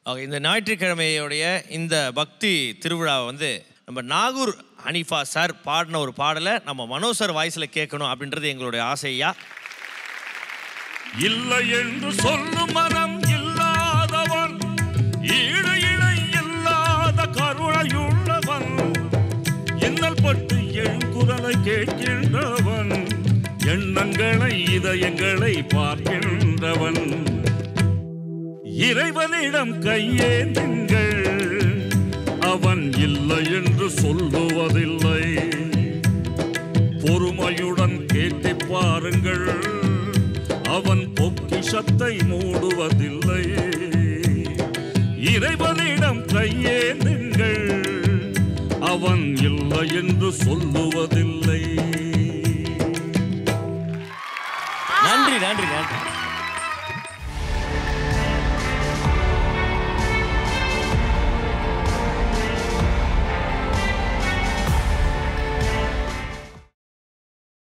okay இந்த ஞாயிற்றுக்கிழமையுடைய இந்த பக்தி திருவிழாவை வந்து நம்ம நாகூர் ஹனீஃபா சார் பாடின ஒரு பாடலை நம்ம மனோ சார் வாய்ஸில் கேட்கணும் அப்படின்றது எங்களுடைய ஆசையா இல்லை என்று சொல்லும் மனம் இல்லாதவன் ஈடு இணை இல்லாத கருணையுள்ளவன் இன்னல் பட்டு எழுங்குரலை கேட்கின்றவன் எண்ணங்களை இதயங்களை பார்க்கின்றவன் இறைவனிடம் கையேந்துங்கள் அவன் இல்லை என்று சொல்லுவதில்லை பொறுமையுடன் கேட்டு பாருங்கள் அவன் பொக்கிஷத்தை மூடுவதில்லை இறைவனிடம் கையேந்துங்கள் அவன் இல்லை என்று சொல்லுவதில்லை நன்றி நன்றி நன்றி